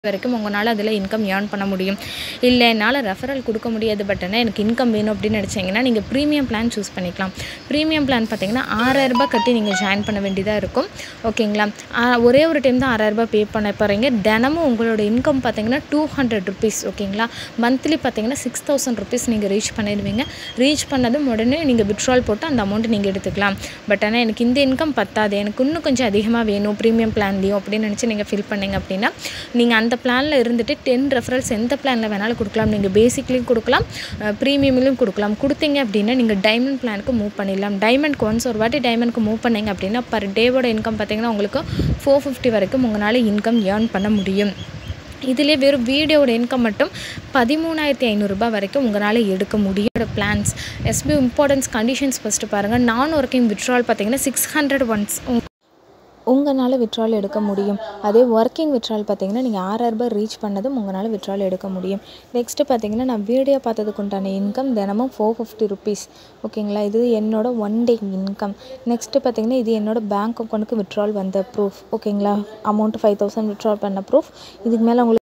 வரைக்கும் உங்களால் அதில் இன்கம் ஏர்ன் பண்ண முடியும் இல்லை என்னால் ரெஃபரல் கொடுக்க முடியாது பட் ஆனால் எனக்கு இன்கம் வேணும் அப்படின்னு நினச்சிங்கன்னா நீங்கள் ப்ரீமியம் பிளான் சூஸ் பண்ணிக்கலாம் ப்ரீமியம் பிளான் பார்த்தீங்கன்னா ஆறாயிரரூபா கட்டி நீங்கள் ஜாயின் பண்ண வேண்டியதாக இருக்கும் ஓகேங்களா ஆ, ஒரே ஒரு டைம் தான் ஆறாயிரரூபா பே பண்ண போகிறீங்க தினமும் உங்களோட இன்கம் பார்த்தீங்கன்னா டூ ஹண்ட்ரட் ருபீஸ் ஓகேங்களா மந்த்லி பார்த்தீங்கன்னா சிக்ஸ் தௌசண்ட் ருபீஸ் நீங்கள் ரீச் பண்ணிடுவீங்க ரீச் பண்ணதும் உடனே நீங்கள் விட்ரால் போட்டு அந்த அமௌண்ட்டு நீங்கள் எடுத்துக்கலாம் பட் ஆனால் எனக்கு இந்த இன்கம் பத்தாது எனக்கு இன்னும் கொஞ்சம் அதிகமாக வேணும் ப்ரீமியம் பிளான்லேயும் அப்படின்னு நினச்சி நீங்கள் ஃபில் பண்ணீங்க அப்படின்னா நீங்கள் அந்த பிளானில் இருந்துட்டு டென் ரெஃபரல்ஸ் எந்த பிளானில் வேணாலும் கொடுக்கலாம் நீங்கள் பேசிக்லேயும் கொடுக்கலாம் ப்ரீமியம்லையும் கொடுக்கலாம் கொடுத்தீங்க அப்படின்னா நீங்கள் டைமண்ட் பிளானுக்கு மூவ் பண்ணிடலாம் டைமண்ட்க்கு ஒன்ஸ் ஒரு வாட்டி டைமண்ட்க்கு மூவ் பண்ணீங்க அப்படின்னா பர் டேவோட இன்கம் பார்த்தீங்கன்னா உங்களுக்கு ஃபோர் ஃபிஃப்டி வரைக்கும் உங்களால் இன்கம் ஏர்ன் பண்ண முடியும் இதிலே வெறும் வீடியோட இன்கம் மட்டும் பதிமூணாயிரத்தி ஐநூறுரூபா வரைக்கும் உங்களால் எடுக்க முடியும் plans as per importance conditions first பாருங்கள் நான் ஒர்க்கிங் விட்ரால் பார்த்தீங்கன்னா சிக்ஸ் ஹண்ட்ரட் ஒன்ஸ் உங்களால் விட்ரால் எடுக்க முடியும் அதே ஒர்க்கிங் விட்ரால் பார்த்தீங்கன்னா நீங்கள் ஆறாயிரரூபா ரீச் பண்ணதும் உங்களால் விட்ரால் எடுக்க முடியும் நெக்ஸ்ட்டு பார்த்தீங்கன்னா நான் வீடியோ பார்த்ததுக்கு உண்டான இன்கம் தினமும் ஃபோர் ஃபிஃப்டி ருபீஸ் ஓகேங்களா இது என்னோட ஒன் டே இன்கம் நெக்ஸ்ட்டு பார்த்தீங்கன்னா இது என்னோட பேங்க் அக்கௌண்ட்டுக்கு விட்ரால் வந்த ப்ரூஃப் ஓகேங்களா அமௌண்ட் ஃபைவ் தௌசண்ட் விட்ரால் பண்ண ப்ரூஃப் இதுக்கு மேலே உங்களுக்கு